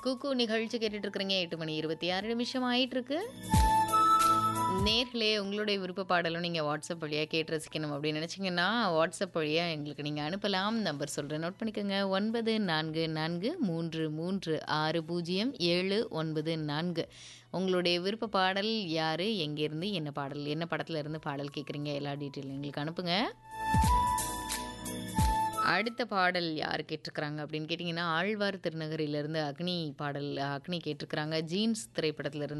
குக்கு நிகழ்ச்சி கேட்டுட்டு இருக்கிறீங்க எட்டு மணி இருபத்தி ஆறு நிமிஷம் ஆயிட்டு இருக்கு நேர்களே உங்களுடைய விருப்ப பாடலும் நீங்கள் வாட்ஸ்அப் வழியாக கேட்டு ரசிக்கணும் அப்படின்னு நினச்சிங்கன்னா வாட்ஸ்அப் வழியாக எங்களுக்கு நீங்கள் அனுப்பலாம் நம்பர் சொல்கிறேன் நோட் பண்ணிக்கோங்க ஒன்பது நான்கு நான்கு மூன்று மூன்று ஆறு பூஜ்ஜியம் ஏழு ஒன்பது நான்கு உங்களுடைய விருப்ப பாடல் யார் எங்கேருந்து என்ன பாடல் என்ன படத்துல இருந்து பாடல் கேட்குறீங்க எல்லா டீட்டெயிலும் எங்களுக்கு அனுப்புங்க அடுத்த பாடல் யார் கேட்டிருக்கிறாங்க அப்படின்னு கேட்டிங்கன்னா ஆழ்வார் திருநகரிலிருந்து அக்னி பாடல் அக்னி கேட்டிருக்கிறாங்க ஜீன்ஸ் திரைப்படத்திலிருந்து